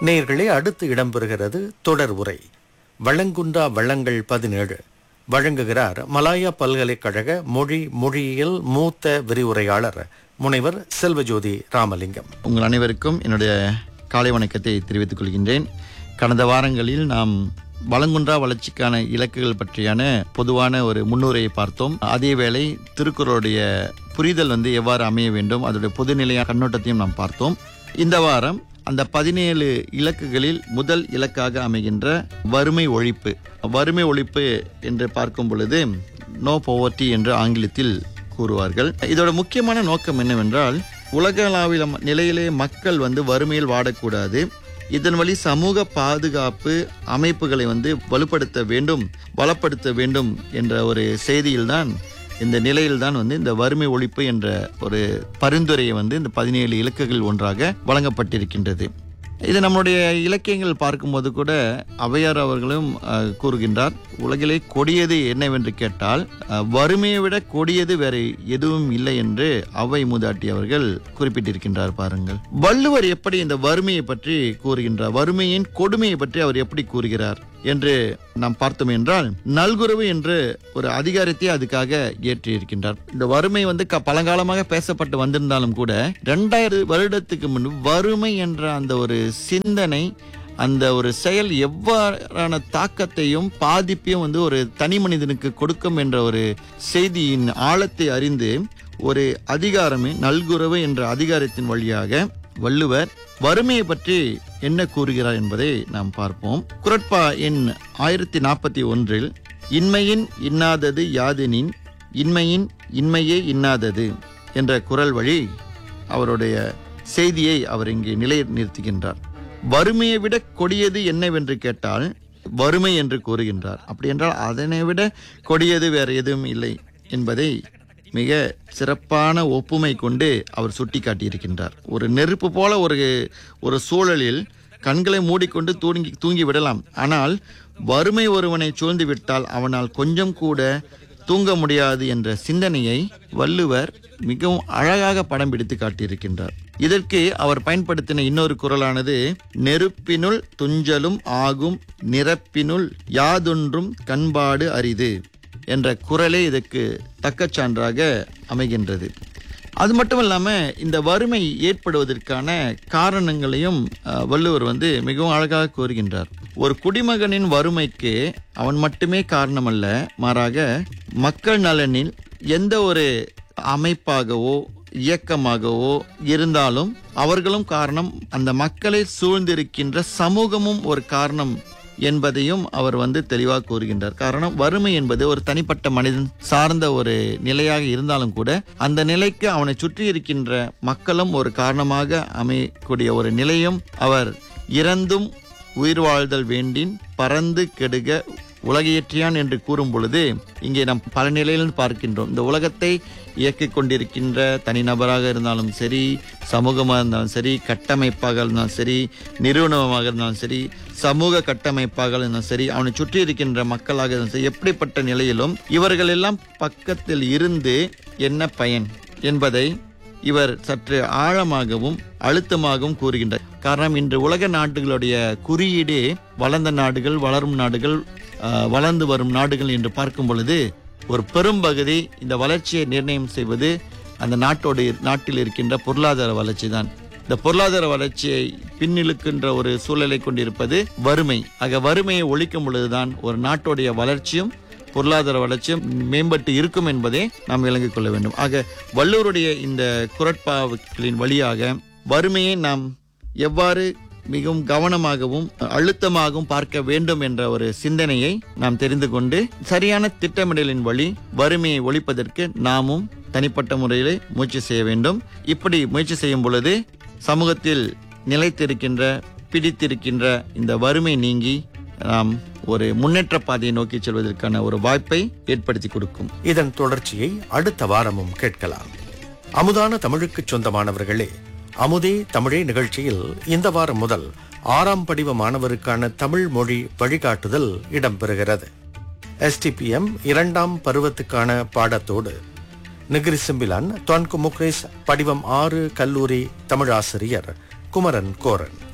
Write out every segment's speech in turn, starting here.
நேயர்களே அடுத்து இடம்பெறுகிறது தொடர் உரை வளங்குன்றா வளங்கள் பதினேழு வழங்குகிறார் மலாயா பல்கலைக்கழக மொழி மொழியியல் மூத்த விரிவுரையாளர் முனைவர் செல்வஜோதி ராமலிங்கம் உங்கள் அனைவருக்கும் என்னுடைய காலை வணக்கத்தை தெரிவித்துக் கொள்கின்றேன் கடந்த வாரங்களில் நாம் வளங்குன்றா வளர்ச்சிக்கான இலக்குகள் பற்றியான பொதுவான ஒரு முன்னுரையை பார்த்தோம் அதேவேளை திருக்குறளுடைய புரிதல் வந்து எவ்வாறு அமைய வேண்டும் அதோடைய பொதுநிலையான கண்ணோட்டத்தையும் நாம் பார்த்தோம் இந்த வாரம் அந்த பதினேழு இலக்குகளில் முதல் இலக்காக அமைகின்ற வறுமை ஒழிப்பு வறுமை ஒழிப்பு என்று பார்க்கும் பொழுது நோ poverty என்று ஆங்கிலத்தில் கூறுவார்கள் இதோட முக்கியமான நோக்கம் என்னவென்றால் உலகளாவிய நிலையிலே மக்கள் வந்து வறுமையில் வாடக்கூடாது இதன் வழி சமூக பாதுகாப்பு அமைப்புகளை வந்து வலுப்படுத்த வேண்டும் பலப்படுத்த வேண்டும் என்ற ஒரு செய்தியில்தான் இந்த நிலையில்தான் வந்து இந்த வறுமை ஒழிப்பு என்ற ஒரு பரிந்துரையை வந்து இந்த பதினேழு இலக்குகள் ஒன்றாக வழங்கப்பட்டிருக்கின்றது இது நம்முடைய இலக்கியங்கள் பார்க்கும்போது கூட ஔவையார் அவர்களும் அஹ், கூறுகின்றார் உலகிலே கொடியது என்னவென்று கேட்டால் அஹ், வறுமையை விட கொடியது வேற எதுவும் இல்லை என்று அவை மூதாட்டி அவர்கள் குறிப்பிட்டிருக்கின்றார் பாருங்கள் வள்ளுவர் எப்படி இந்த வறுமையை பற்றி கூறுகின்றார் வறுமையின் கொடுமையை பற்றி அவர் எப்படி கூறுகிறார் என்று நாம் பார்த்தோம் என்றால் நல்குறவு என்று ஒரு அதிகாரத்தை அதுக்காக ஏற்றியிருக்கின்றார் இந்த வறுமை வந்து க- பழங்காலமாக பேசப்பட்டு வந்திருந்தாலும் கூட ரெண்டாயிரம் வருடத்துக்கு முன் வறுமை என்ற அந்த ஒரு சிந்தனை அந்த ஒரு செயல் எவ்வாறான தாக்கத்தையும் பாதிப்பையும் வந்து ஒரு தனி மனிதனுக்கு கொடுக்கும் என்ற ஒரு செய்தியின் ஆழத்தை அறிந்து ஒரு அதிகாரமே நல்குறவு என்ற அதிகாரத்தின் வழியாக வள்ளுவர் வறுமையை பற்றி என்ன கூறுகிறார் என்பதை நாம் பார்ப்போம் குரட்பா எண் ஆயிரத்தி நாற்பத்தி ஒன்றில் இன்மையின் இன்னாதது யாதெனின் இன்மையின் இன்மையே இன்னாதது என்ற குரல் வழி அவருடைய செய்தியை அவர் இங்கே நிலை நிறுத்துகின்றார் வறுமையை விட கொடியது என்னவென்று கேட்டால் வறுமை என்று கூறுகின்றார் அப்படி என்றால் அதனை விட கொடியது வேற எதுவும் இல்லை என்பதை மிக சிறப்பான ஒப்புமை கொண்டு அவர் சுட்டிக்காட்டியிருக்கின்றார் ஒரு நெருப்பு போல ஒரு ஒரு சூழலில் கண்களை மூடிக்கொண்டு தூங்கி தூங்கி விடலாம் ஆனால் வறுமை ஒருவனை சூழ்ந்து விட்டால் அவனால் கொஞ்சம் கூட தூங்க முடியாது என்ற சிந்தனையை வள்ளுவர் மிகவும் அழகாக படம் பிடித்து காட்டியிருக்கின்றார் இதற்கு அவர் பயன்படுத்தின இன்னொரு குரலானது நெருப்பினுள் துஞ்சலும் ஆகும் நிரப்பினுள் யாதொன்றும் கண்பாடு அரிது என்ற குரலே இதற்கு தக்கச் சான்றாக அமைகின்றது அது மட்டும் இல்லாம இந்த வறுமை ஏற்படுவதற்கான காரணங்களையும் அஹ், வள்ளுவர் வந்து மிகவும் அழகாக கூறுகின்றார் ஒரு குடிமகனின் வறுமைக்கு அவன் மட்டுமே காரணமல்ல மாறாக மக்கள் நலனில் எந்த ஒரு அமைப்பாகவோ இயக்கமாகவோ இருந்தாலும் அவர்களும் காரணம் அந்த மக்களை சூழ்ந்திருக்கின்ற சமூகமும் ஒரு காரணம் என்பதையும் அவர் வந்து தெளிவாக கூறுகின்றார் காரணம் வறுமை என்பது ஒரு தனிப்பட்ட மனிதன் சார்ந்த ஒரு நிலையாக இருந்தாலும் கூட அந்த நிலைக்கு அவனை சுற்றி இருக்கின்ற மக்களும் ஒரு காரணமாக அமையக்கூடிய ஒரு நிலையும் அவர் இறந்தும் உயிர் வாழ்தல் வேண்டின் பறந்து கெடுக உலகையற்றியான் என்று கூறும் பொழுது இங்கே நாம் பல நிலையிலிருந்து பார்க்கின்றோம் இந்த உலகத்தை இயக்கிக் கொண்டிருக்கின்ற தனிநபராக இருந்தாலும் சரி சமூகமாக இருந்தாலும் சரி கட்டமைப்பாக இருந்தாலும் சரி நிறுவனமாக இருந்தாலும் சரி சமூக கட்டமைப்பாக இருந்தாலும் சரி அவனை சுற்றி இருக்கின்ற மக்களாக இருந்தாலும் சரி எப்படிப்பட்ட நிலையிலும் இவர்கள் எல்லாம் பக்கத்தில் இருந்து என்ன பயன் என்பதை இவர் சற்று ஆழமாகவும் அழுத்தமாகவும் கூறுகின்றார் காரணம் இன்று உலக நாடுகளுடைய குறியீடு வளர்ந்த நாடுகள் வளரும் நாடுகள் ஆஹ், வளர்ந்து வரும் நாடுகள் என்று பார்க்கும் பொழுது ஒரு பெரும்பகுதி இந்த வளர்ச்சியை நிர்ணயம் செய்வது அந்த நாட்டோடு நாட்டில் இருக்கின்ற பொருளாதார வளர்ச்சி தான் இந்த பொருளாதார வளர்ச்சியை பின்னிழுக்கின்ற ஒரு சூழலை கொண்டிருப்பது வறுமை ஆக வறுமையை ஒழிக்கும் பொழுதுதான் ஒரு நாட்டுடைய வளர்ச்சியும் பொருளாதார வளர்ச்சியும் மேம்பட்டு இருக்கும் என்பதை நாம் விளங்கிக் கொள்ள வேண்டும் ஆக வள்ளுவருடைய இந்த குரட்பாக்களின் வழியாக வறுமையை நாம் எவ்வாறு மிகவும் கவனமாகவும் அழுத்தமாகவும் பார்க்க வேண்டும் என்ற ஒரு சிந்தனையை நாம் தெரிந்து கொண்டு சரியான திட்டமிடலின் வழி வறுமையை ஒழிப்பதற்கு நாமும் தனிப்பட்ட முறையிலே முயற்சி செய்ய வேண்டும் இப்படி முயற்சி செய்யும் பொழுது சமூகத்தில் நிலைத்திருக்கின்ற பிடித்திருக்கின்ற இந்த வறுமை நீங்கி நாம் ஒரு முன்னேற்ற பாதையை நோக்கி செல்வதற்கான ஒரு வாய்ப்பை ஏற்படுத்தி கொடுக்கும் இதன் தொடர்ச்சியை அடுத்த வாரமும் கேட்கலாம் அமுதான தமிழுக்கு சொந்தமானவர்களே அமுதே தமிழே நிகழ்ச்சியில் இந்த வாரம் முதல் ஆறாம் படிவ மாணவருக்கான தமிழ் மொழி வழிகாட்டுதல் இடம்பெறுகிறது எஸ்டிபிஎம் இரண்டாம் பருவத்துக்கான பாடத்தோடு நிகிரி சிம்பிலான் தொன்கு முக்ரேஸ் படிவம் ஆறு கல்லூரி தமிழாசிரியர் குமரன் கோரன்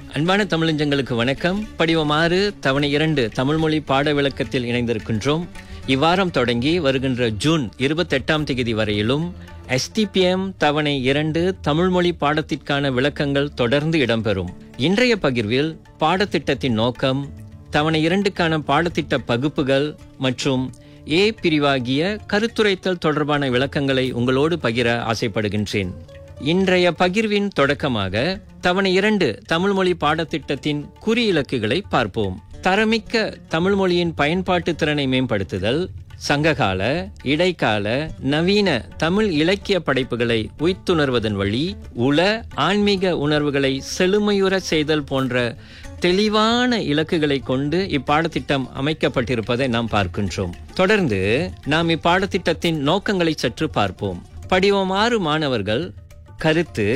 அன்பான தமிழஞ்சங்களுக்கு வணக்கம் படிவம் ஆறு தவணை இரண்டு தமிழ் மொழி பாட விளக்கத்தில் இணைந்திருக்கின்றோம் இவ்வாரம் தொடங்கி வருகின்ற ஜூன் இருபத்தெட்டாம் தேதி வரையிலும் எஸ்டிபிஎம் தவணை இரண்டு தமிழ் மொழி பாடத்திற்கான விளக்கங்கள் தொடர்ந்து இடம்பெறும் இன்றைய பகிர்வில் பாடத்திட்டத்தின் நோக்கம் தவணை இரண்டுக்கான பாடத்திட்ட பகுப்புகள் மற்றும் ஏ பிரிவாகிய கருத்துரைத்தல் தொடர்பான விளக்கங்களை உங்களோடு பகிர ஆசைப்படுகின்றேன் இன்றைய பகிர்வின் தொடக்கமாக தவணை இரண்டு தமிழ் மொழி பாடத்திட்டத்தின் குறி இலக்குகளை பார்ப்போம் தரமிக்க தமிழ் மொழியின் பயன்பாட்டு திறனை மேம்படுத்துதல் சங்ககால இடைக்கால நவீன தமிழ் இலக்கிய படைப்புகளை உய்த்துணர்வதன் வழி உள ஆன்மீக உணர்வுகளை செழுமையுற செய்தல் போன்ற தெளிவான இலக்குகளை கொண்டு இப்பாடத்திட்டம் அமைக்கப்பட்டிருப்பதை நாம் பார்க்கின்றோம் தொடர்ந்து நாம் இப்பாடத்திட்டத்தின் நோக்கங்களை சற்று பார்ப்போம் படிவம் ஆறு மாணவர்கள் கருத்து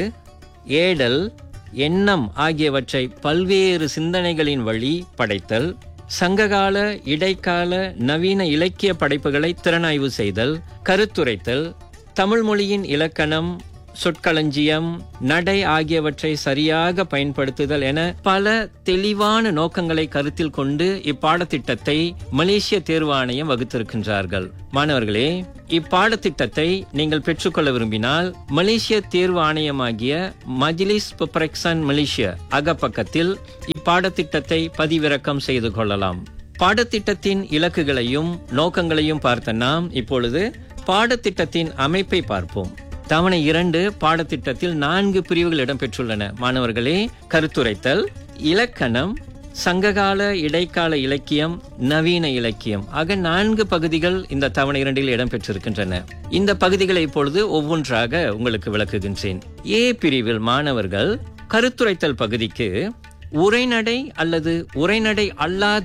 ஏடல் எண்ணம் ஆகியவற்றை பல்வேறு சிந்தனைகளின் வழி படைத்தல் சங்ககால இடைக்கால நவீன இலக்கிய படைப்புகளை திறனாய்வு செய்தல் கருத்துரைத்தல் தமிழ் மொழியின் இலக்கணம் சொற்களஞ்சியம் நடை ஆகியவற்றை சரியாக பயன்படுத்துதல் என பல தெளிவான நோக்கங்களை கருத்தில் கொண்டு இப்பாடத்திட்டத்தை மலேசிய தேர்வு ஆணையம் வகுத்திருக்கின்றார்கள் மாணவர்களே இப்பாடத்திட்டத்தை நீங்கள் பெற்றுக்கொள்ள விரும்பினால் மலேசிய தேர்வு ஆணையமாகிய மஜ்லிஸ் புப்ரெக்சன் மலேசியா அகப்பக்கத்தில் இப்பாடத்திட்டத்தை பதிவிறக்கம் செய்து கொள்ளலாம் பாடத்திட்டத்தின் இலக்குகளையும் நோக்கங்களையும் பார்த்த நாம் இப்பொழுது பாடத்திட்டத்தின் அமைப்பை பார்ப்போம் தவணை இரண்டு பாடத்திட்டத்தில் நான்கு பிரிவுகள் இடம்பெற்றுள்ளன மாணவர்களே கருத்துரைத்தல் இலக்கணம் சங்ககால இடைக்கால இலக்கியம் நவீன இலக்கியம் ஆக நான்கு பகுதிகள் இந்த தவணை இரண்டில் இடம்பெற்றிருக்கின்றன இந்த பகுதிகளை இப்பொழுது ஒவ்வொன்றாக உங்களுக்கு விளக்குகின்றேன் ஏ பிரிவில் மாணவர்கள் கருத்துரைத்தல் பகுதிக்கு உரைநடை அல்லது உரைநடை அல்லாத